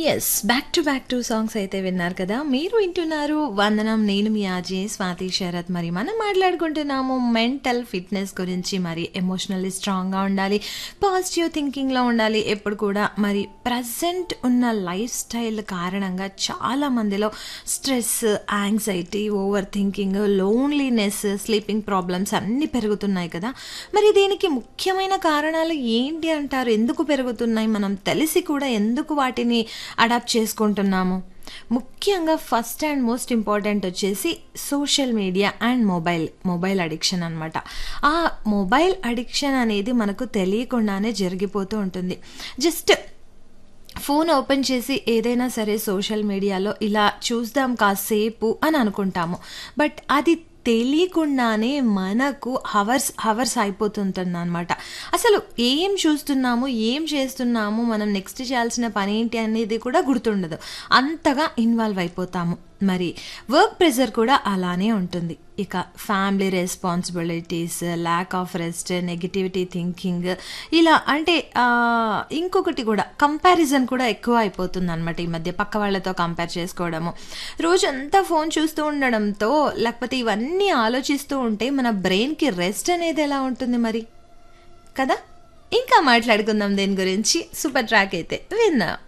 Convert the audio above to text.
yes back to back to songs అయితే విన్నారు కదా మీరు వింటున్నారు వందనం నేను మీ ఆజే స్వాతి శరత్ మరి మనం మాట్లాడుకుంటున్నాము మెంటల్ ఫిట్నెస్ గురించి మరి ఎమోషనల్లీ స్ట్రాంగ్గా ఉండాలి పాజిటివ్ థింకింగ్లో ఉండాలి ఎప్పుడు కూడా మరి ప్రజెంట్ ఉన్న లైఫ్ స్టైల్ కారణంగా చాలా మందిలో stress anxiety over thinking loneliness sleeping problems అన్నీ పెరుగుతున్నాయి కదా మరి దీనికి ముఖ్యమైన కారణాలు ఏంటి అంటారు ఎందుకు పెరుగుతున్నాయి మనం తెలిసి కూడా ఎందుకు వాటిని అడాప్ట్ చేసుకుంటున్నాము ముఖ్యంగా ఫస్ట్ అండ్ మోస్ట్ ఇంపార్టెంట్ వచ్చేసి social media and mobile mobile addiction అనమాట ఆ మొబైల్ అడిక్షన్ అనేది మనకు తెలియకుండానే జరిగిపోతూ ఉంటుంది జస్ట్ ఫోన్ ఓపెన్ చేసి ఏదైనా సరే సోషల్ మీడియాలో ఇలా చూద్దాం కాసేపు అని అనుకుంటాము బట్ అది తెలియకుండానే మనకు హవర్స్ హవర్స్ అయిపోతుంటుంది అనమాట అసలు ఏం చూస్తున్నాము ఏం చేస్తున్నాము మనం నెక్స్ట్ చేయాల్సిన పని ఏంటి అనేది కూడా గుర్తుండదు అంతగా ఇన్వాల్వ్ అయిపోతాము మరి వర్క్ ప్రెషర్ కూడా అలానే ఉంటుంది ఇక family responsibilities lack of rest negativity thinking ఇలా అంటే ఆ, ఇంకొకటి కూడా కంపారిజన్ కూడా ఎక్కువ అయిపోతుంది అనమాట ఈ మధ్య పక్క వాళ్ళతో కంపేర్ చేసుకోవడము రోజంతా ఫోన్ చూస్తూ ఉండడంతో లేకపోతే ఇవన్నీ ఆలోచిస్తూ ఉంటే మన బ్రెయిన్కి రెస్ట్ అనేది ఎలా ఉంటుంది మరి కదా ఇంకా మాట్లాడుకుందాం దీని గురించి సూపర్ ట్రాక్ అయితే విన్నా